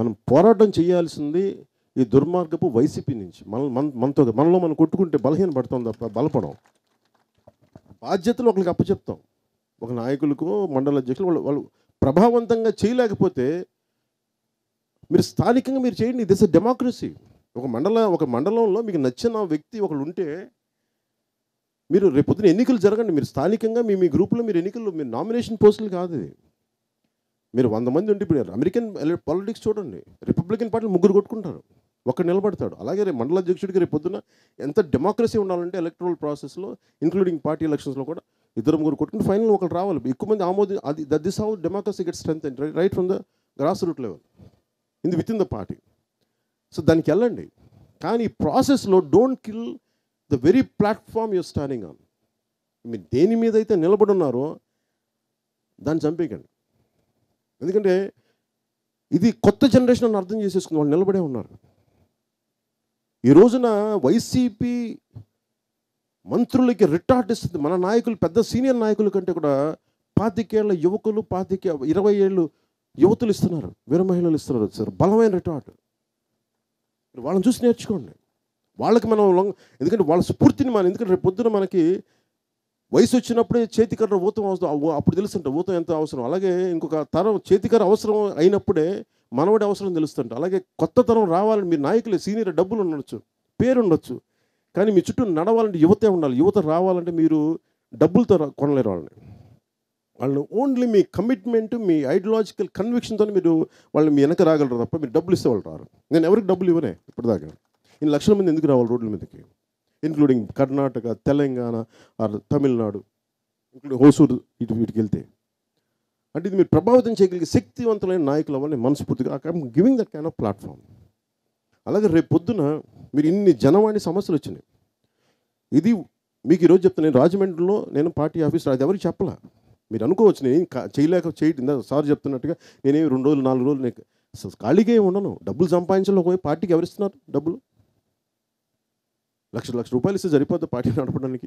మనం పోరాటం చేయాల్సింది ఈ దుర్మార్గపు వైసీపీ నుంచి మన మన మనతో మనలో మనం కొట్టుకుంటే బలహీన పడతాం తప్ప బలపడం బాధ్యతలు ఒకరికి అప్పచెప్తాం ఒక నాయకులకు మండల అధ్యక్షులు వాళ్ళు వాళ్ళు ప్రభావవంతంగా చేయలేకపోతే మీరు స్థానికంగా మీరు చేయండి దిస్ డెమోక్రసీ ఒక మండల ఒక మండలంలో మీకు నచ్చిన వ్యక్తి ఒకళ్ళు ఉంటే మీరు రేపు పొద్దున ఎన్నికలు జరగండి మీరు స్థానికంగా మీ మీ గ్రూప్లో మీరు ఎన్నికలు మీరు నామినేషన్ పోస్టులు కాదు ఇది మీరు వంద మంది ఉంటే ఇప్పుడు అమెరికన్ పాలిటిక్స్ చూడండి రిపబ్లికన్ పార్టీ ముగ్గురు కొట్టుకుంటారు ఒక్కడు నిలబడతాడు అలాగే రేపు మండల అధ్యక్షుడికి రేపు పొద్దున ఎంత డెమోక్రసీ ఉండాలంటే ఎలక్ట్రల్ ప్రాసెస్లో ఇంక్లూడింగ్ పార్టీ ఎలక్షన్స్లో కూడా ఇద్దరు ముగ్గురు కొట్టుకుని ఫైనల్ ఒకరు రావాలి ఎక్కువ మంది ఆమోది అది that this how democracy get strength right from the grass root level ఇది with in the party so దానికి వెళ్ళండి కానీ ఈ ప్రాసెస్లో don't kill the very platform your standing on మీరు దేని మీద అయితే నిలబడి ఉన్నారో దాన్ని చంపేయకండి ఎందుకంటే ఇది కొత్త జనరేషన్ అని అర్థం చేసేసుకుని వాళ్ళు నిలబడే ఉన్నారు ఈ రోజున వైసీపీ మంత్రులకి రిటార్ట్ ఇస్తుంది మన నాయకులు పెద్ద సీనియర్ నాయకుల కంటే కూడా పాతికేళ్ల యువకులు పాతికే ఇరవై ఏళ్ళు యువతులు ఇస్తున్నారు వీర మహిళలు ఇస్తున్నారు సార్ బలమైన రిటార్ట్ వాళ్ళని చూసి నేర్చుకోండి వాళ్ళకి మనం లొంగ- ఎందుకంటే వాళ్ళ స్ఫూర్తిని మనం ఎందుకంటే రేపు పొద్దున మనకి వయసు వచ్చినప్పుడే చేతికర్ర ఊతం అవసరం అవ్వ- అప్పుడు తెలుస్తుంట ఊతం ఎంత అవసరం అలాగే ఇంకొక తరం చేతికర్ర అవసరం అయినప్పుడే మనవడి అవసరం తెలుస్తుంట అలాగే కొత్త తరం రావాలని మీ నాయకులు సీనియర్ డబ్బులు ఉండొచ్చు పేరు ఉండొచ్చు కానీ మీ చుట్టూ నడవాలంటే యువతే ఉండాలి యువత రావాలంటే మీరు డబ్బులతో రా- కొనలేరు వాళ్ళని వాళ్ళని ఓన్లీ మీ కమిట్మెంట్ మీ ఐడియాలజికల్ కన్విక్షన్తో మీరు వాళ్ళని మీ వెనక రాగలరు తప్ప మీరు డబ్బులు ఇస్తే వాళ్ళు రారు నేను ఎవరికి డబ్బులు ఇవ్వనే ఇప్పటిదాకా ఇన్ని లక్షల మంది ఎందుకు రావాలి రోడ్ల మీదకి including Karnataka Telangana or Tamil Nadu including Hosur ఇటు వీటికి వెళ్తే అంటే ఇది మీరు ప్రభావితం చేయగలిగే శక్తివంతులైన నాయకులు అవ్వాలని మనస్ఫూర్తిగా I'm giving that kind of platform అలాగే రేపు పొద్దున మీరు ఇన్ని జనవాణి సమస్యలు వచ్చినాయి ఇది మీకు ఈరోజు చెప్తాను నేను రాజమండ్రిలో నేను పార్టీ ఆఫీస్ అది ఎవరికి చెప్పలా మీరు అనుకోవచ్చు నేను ఏం కా- చేయలేక చేయడం సార్ చెప్తున్నట్టుగా నేనేమి రెండు రోజులు నాలుగు రోజులు నేను అసలు ఖాళీగా ఏమి ఉండను డబ్బులు సంపాదించాలి ఒక పార్టీకి ఎవరిస్తున్నారు డబ్బులు లక్ష లక్ష రూపాయలు ఇస్తే సరిపోద్ది పార్టీ నడపడానికి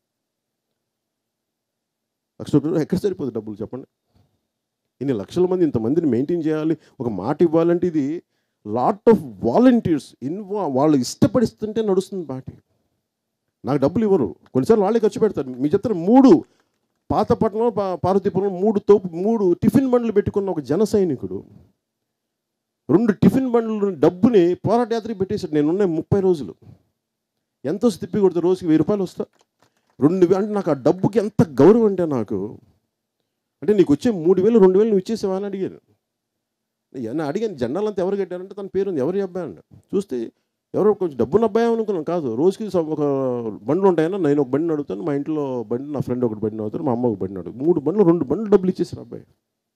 లక్ష రూపాయలు ఎక్కడ సరిపోతుంది డబ్బులు చెప్పండి ఇన్ని లక్షల మంది ఇంతమందిని మెయింటైన్ చేయాలి ఒక మాట ఇవ్వాలంటే ఇది లాట్ ఆఫ్ వాలంటీర్స్ ఇన్వా వాళ్ళు ఇష్టపడిస్తుంటే నడుస్తుంది పార్టీ నాకు డబ్బులు ఇవ్వరు కొన్నిసార్లు వాళ్ళే ఖర్చు పెడతారు మీ చెప్తారు మూడు పాతపట్నంలో పా- పార్వతీపురం మూడు తోపు మూడు టిఫిన్ బండ్లు పెట్టుకున్న ఒక జన సైనికుడు రెండు టిఫిన్ బండ్లు డబ్బుని పోరాట యాత్ర పెట్టేశాడు నేనున్న ముప్పై రోజులు ఎంత వస్తే తిప్పి కొడితే రోజుకి వెయ్యి రూపాయలు వస్తా రెండు వే- అంటే నాకు ఆ డబ్బుకి ఎంత గౌరవం అంటే నాకు అంటే నీకు వచ్చే మూడు వేలు రెండు వేలు నువ్వు ఇచ్చేసావా అని అడిగాను నేను అడిగాను జెండాలు అంతా ఎవరు కట్టారంటే తన పేరు ఉంది ఎవరి అబ్బాయి అండి చూస్తే ఎవరో కొంచెం డబ్బున్న అబ్బాయి అనుకున్నాను కాదు రోజుకి స- ఒక బండ్లు ఉంటాయన్నా నేను ఒక బండి అడుగుతాను మా ఇంట్లో బండి నా ఫ్రెండ్ ఒకటి బండి అవుతారు మా అమ్మ ఒక బండి అడుగు మూడు బండ్లు రెండు బండ్లు డబ్బులు ఇచ్చేసారు అబ్బాయి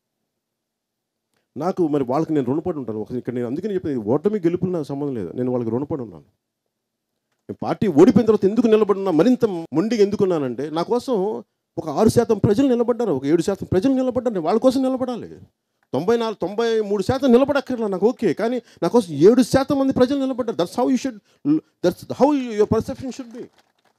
నాకు మరి వాళ్ళకి నేను రుణపడి ఉంటాను ఒక ఇక్కడ నేను అందుకని చెప్పి ఓటమి గెలుపులు నాకు సంబంధం లేదు నేను వాళ్ళకి రుణపడి ఉన్నాను నేను పార్టీ ఓడిపోయిన తర్వాత ఎందుకు నిలబడినా మరింత మొండిగా ఎందుకున్నానంటే నా కోసం ఒక ఆరు శాతం ప్రజలు నిలబడ్డారు ఒక ఏడు శాతం ప్రజలు నిలబడ్డారు వాళ్ళ కోసం నిలబడాలి తొంభై నాలుగు తొంభై మూడు శాతం నిలబడక్కర్లా నాకు ఓకే కానీ నా కోసం ఏడు శాతం మంది ప్రజలు నిలబడ్డారు that's how you should that's how your perception should be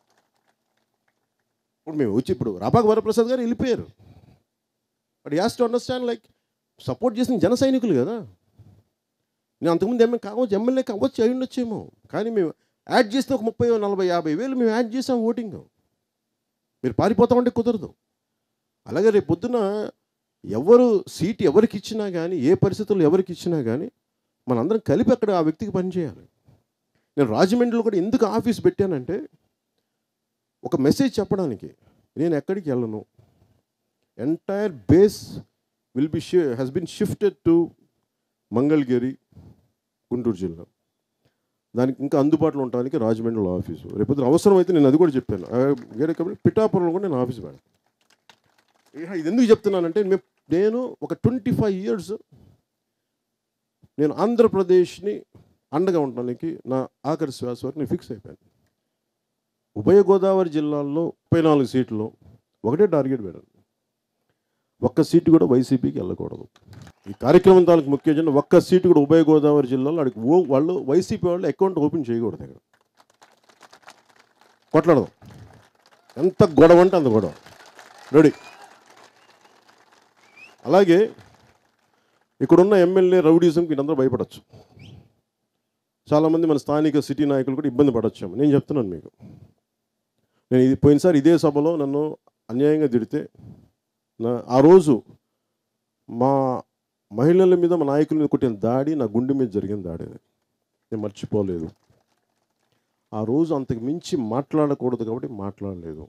ఇప్పుడు మేము వచ్చి ఇప్పుడు రాపాక వరప్రసాద్ గారు వెళ్ళిపోయారు but as to understand like support చేసిన జన సైనికులు కదా నేను అంతకుముందు ఎమ్మెల్యే కావచ్చు ఎమ్మెల్యే కావచ్చు అయి ఉండొచ్చేమో కానీ మేము యాడ్ చేస్తే ఒక ముప్పై నలభై యాభై వేలు మేము యాడ్ చేసాం ఓటింగ్ మీరు పారిపోతామంటే కుదరదు అలాగే రేపు పొద్దున ఎవరు సీట్ ఎవరికి ఇచ్చినా కానీ ఏ పరిస్థితుల్లో ఎవరికి ఇచ్చినా కానీ మనందరం కలిపి అక్కడ ఆ వ్యక్తికి పనిచేయాలి నేను రాజమండ్రిలో కూడా ఎందుకు ఆఫీస్ పెట్టానంటే ఒక మెసేజ్ చెప్పడానికి నేను ఎక్కడికి వెళ్ళను entire base will be she has been shifted to Mangalagiri Guntur జిల్లా దానికి ఇంకా అందుబాటులో ఉండడానికి రాజమండ్రిలో ఆఫీసు రేపు అవసరం అయితే నేను అది కూడా చెప్పాను ఆ, వేరే కంపెనీ పిఠాపురంలో కూడా నేను ఆఫీస్ పెడతాను ఇహ, ఇది ఎందుకు చెప్తున్నానంటే మే- నేను ఒక ట్వంటీ ఫైవ్ ఇయర్స్ నేను ఆంధ్రప్రదేశ్ని అండగా ఉండడానికి నా ఆఖరి శ్వాస వరకు నేను ఫిక్స్ అయిపోయాను ఉభయ గోదావరి జిల్లాల్లో ముప్పై నాలుగు సీట్లు ఒకటే టార్గెట్ పెట్టాను ఒక్క సీటు కూడా వైసీపీకి వెళ్ళకూడదు ఈ కార్యక్రమం తాలూకు ముఖ్య ఎజెండా ఒక్క సీటు కూడా ఉభయ గోదావరి జిల్లాలో అడిగి ఓ వాళ్ళు వైసీపీ వాళ్ళు అకౌంట్ ఓపెన్ చేయకూడదు ఇక్కడ కొట్లాడదాం ఎంత గొడవ అంటే అంత గొడవ రెడీ అలాగే ఇక్కడున్న ఎమ్మెల్యే రౌడీజంకి వీళ్ళందరూ భయపడచ్చు చాలామంది మన స్థానిక సిటీ నాయకులు కూడా ఇబ్బంది పడొచ్చాము నేను చెప్తున్నాను మీకు నేను ఇది పోయినసారి ఇదే సభలో నన్ను అన్యాయంగా తిడితే నా ఆ రోజు మా మహిళల మీద మా నాయకుల మీద కొట్టిన దాడి నా గుండె మీద జరిగిన దాడి అది నేను మర్చిపోలేదు ఆ రోజు అంతకు మించి మాట్లాడకూడదు కాబట్టి మాట్లాడలేదు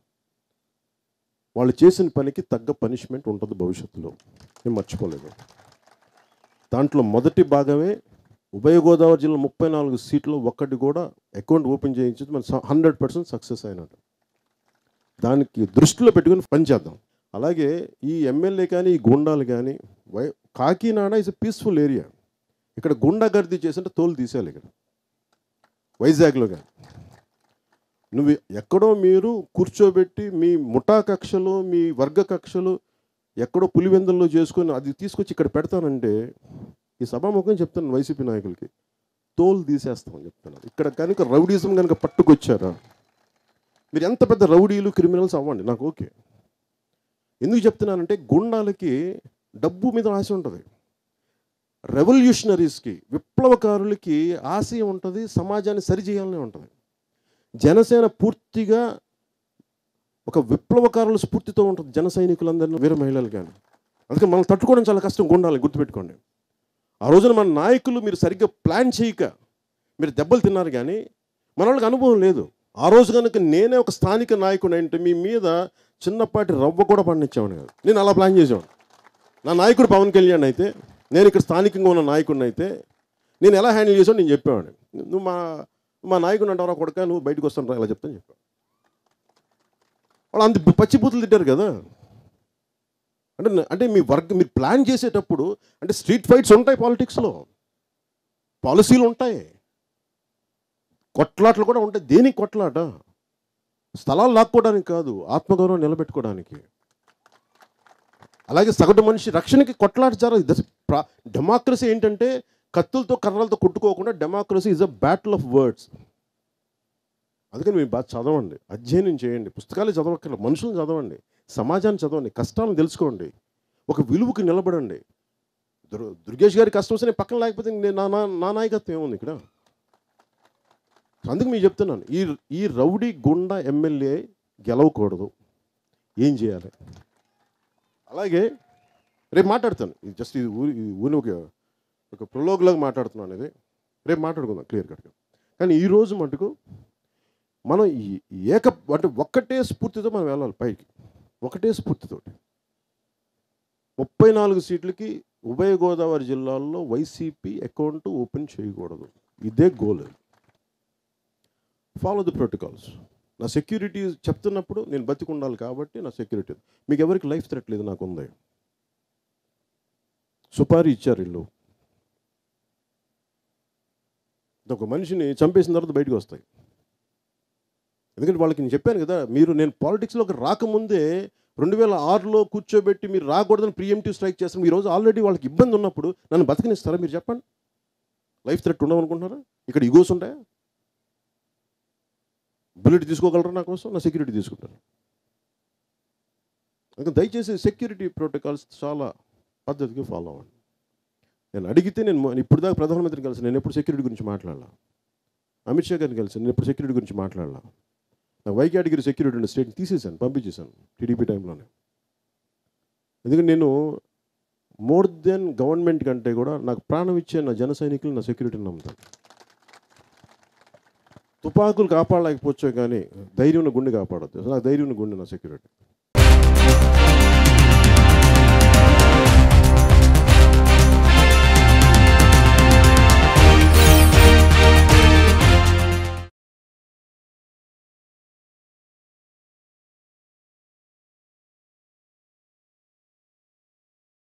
వాళ్ళు చేసిన పనికి తగ్గ పనిష్మెంట్ ఉంటుంది భవిష్యత్తులో నేను మర్చిపోలేదు దాంట్లో మొదటి భాగమే ఉభయ గోదావరి జిల్లా ముప్పై నాలుగు సీట్లు ఒక్కటి కూడా అకౌంట్ ఓపెన్ చేయించి మన హండ్రెడ్ పర్సెంట్ సక్సెస్ అయినట్టు దానికి దృష్టిలో పెట్టుకుని పనిచేద్దాం అలాగే ఈ ఎమ్మెల్యే కానీ ఈ గుండాలు కానీ why Kakinada is a peaceful area ఇక్కడ గుండాగర్దీ చేసింటే తోలు తీసేయాలి ఇక్కడ వైజాగ్లో కానీ నువ్వు ఎక్కడో మీరు కూర్చోబెట్టి మీ ముఠా కక్షలు మీ వర్గ కక్షలు ఎక్కడో పులివెందుల్లో చేసుకొని అది తీసుకొచ్చి ఇక్కడ పెడతానంటే ఈ సభాముఖం చెప్తాను వైసీపీ నాయకులకి తోలు తీసేస్తామని చెప్తున్నాను ఇక్కడ కనుక రౌడీజం కనుక పట్టుకొచ్చారా మీరు ఎంత పెద్ద రౌడీలు క్రిమినల్స్ అవ్వండి నాకు ఓకే ఎందుకు చెప్తున్నానంటే గుండాలకి డబ్బు మీద ఆశ ఉంటుంది రెవల్యూషనరీస్కి విప్లవకారులకి ఆశయం ఉంటుంది సమాజాన్ని సరిచేయాలనే ఉంటుంది జనసేన పూర్తిగా ఒక విప్లవకారుల స్ఫూర్తితో ఉంటుంది జన సైనికులందరినీ వీర మహిళలు కానీ అందుకే మనం తట్టుకోవడం చాలా కష్టం గుండాలి గుర్తుపెట్టుకోండి ఆ రోజున మన నాయకులు మీరు సరిగ్గా ప్లాన్ చేయక మీరు దెబ్బలు తిన్నారు కానీ మన వాళ్ళకి అనుభవం లేదు ఆ రోజు కనుక నేనే ఒక స్థానిక నాయకుడు అంటే మీ మీద చిన్నపాటి రవ్వ కూడా పండించేవాడిని కాదు నేను అలా ప్లాన్ చేసేవాడిని నా నాయకుడు పవన్ కళ్యాణ్ అయితే నేను ఇక్కడ స్థానికంగా ఉన్న నాయకుడిని అయితే నేను ఎలా హ్యాండిల్ చేసావు నేను చెప్పేవాడిని నువ్వు మా మా నాయకుడు అంటారా కొడక నువ్వు బయటకు వస్తాను ఇలా చెప్తాను చెప్పాను వాళ్ళు అంత పచ్చి బూతులు తిట్టారు కదా అంటే అంటే మీ వర్క్ మీరు ప్లాన్ చేసేటప్పుడు అంటే స్ట్రీట్ ఫైట్స్ ఉంటాయి పాలిటిక్స్లో పాలసీలు ఉంటాయి కొట్లాట్లు కూడా ఉంటాయి దేనికి కొట్లాట స్థలాలు లాక్కోవడానికి కాదు ఆత్మగౌరవం నిలబెట్టుకోవడానికి అలాగే సగటు మనిషి రక్షణకి కొట్లాట జరగదు డెమోక్రసీ ఏంటంటే కత్తులతో కర్రలతో కొట్టుకోకుండా democracy is a battle of words అందుకని మీరు బాగా చదవండి అధ్యయనం చేయండి పుస్తకాలు చదవక్కర్లేదు మనుషులను చదవండి సమాజాన్ని చదవండి కష్టాలను తెలుసుకోండి ఒక విలువకి నిలబడండి దుర్ దుర్గేష్ గారి కష్టం వస్తే నేను పక్కన లేకపోతే నేను నా నా నా నాయకత్వం ఏముంది ఇక్కడ అందుకు మీకు చెప్తున్నాను ఈ ఈ రౌడీ గుండా ఎమ్మెల్యే గెలవకూడదు ఏం చేయాలి అలాగే రేపు మాట్లాడతాను ఇది జస్ట్ ఇది ఊరి ఇది ఊరిని ఒక ఒక ప్రొలోగ్లాగా మాట్లాడుతున్నాను ఇది రేపు మాట్లాడుకుందాం క్లియర్ కట్గా కానీ ఈ రోజు మటుకు మనం ఈ ఏక అంటే ఒక్కటే స్ఫూర్తితో మనం వెళ్ళాలి పైకి ఒకటే స్ఫూర్తితోటి ముప్పై నాలుగు సీట్లకి ఉభయ గోదావరి జిల్లాల్లో వైసీపీ అకౌంట్ ఓపెన్ చేయకూడదు ఇదే గోల్ ఫాలో ది ప్రోటోకాల్స్ నా సెక్యూరిటీ చెప్తున్నప్పుడు నేను బతికి ఉండాలి కాబట్టి నా సెక్యూరిటీ మీకు ఎవరికి లైఫ్ థ్రెట్ లేదు నాకు ఉంది సుపారీ ఇచ్చారు ఇల్లు ఒక మనిషిని చంపేసిన తర్వాత బయటకు వస్తాయి ఎందుకంటే వాళ్ళకి నేను చెప్పాను కదా మీరు నేను పాలిటిక్స్లోకి రాకముందే రెండు వేల ఆరులో కూర్చోబెట్టి మీరు రాకూడదని ప్రియంటివ్ స్ట్రైక్ చేస్తాను ఈరోజు ఆల్రెడీ వాళ్ళకి ఇబ్బంది ఉన్నప్పుడు నన్ను బతికినిస్తారా మీరు చెప్పండి లైఫ్ థ్రెట్ ఉండవనుకుంటున్నారా ఇక్కడ ఇగోస్ ఉంటాయా బుల్లెట్ తీసుకోగలరా నా కోసం నా సెక్యూరిటీ తీసుకుంటాను అందుకని దయచేసి సెక్యూరిటీ ప్రోటోకాల్స్ చాలా పద్ధతిగా ఫాలో అవ్వండి నేను అడిగితే నేను మొ- ఇప్పుడు దాకా ప్రధానమంత్రిని కలిసి నేను ఎప్పుడు సెక్యూరిటీ గురించి మాట్లాడాల అమిత్ షా గారిని కలిసి నేను ఎప్పుడు సెక్యూరిటీ గురించి మాట్లాడాల నాకు వై కేటగిరీ సెక్యూరిటీ ఉండే స్టేట్ తీసేసాను పంపించేశాను టీడీపీ టైంలోనే ఎందుకంటే నేను మోర్ దెన్ గవర్నమెంట్ కంటే కూడా నాకు ప్రాణం ఇచ్చే నా జన సైనికులు నా సెక్యూరిటీని నమ్ముతాను తుపాకులు కాపాడలేకపోవచ్చో కానీ ధైర్యం ఉన్న గుండె కాపాడద్దు నాకు ధైర్యం ఉన్న గుండె నా సెక్యూరిటీ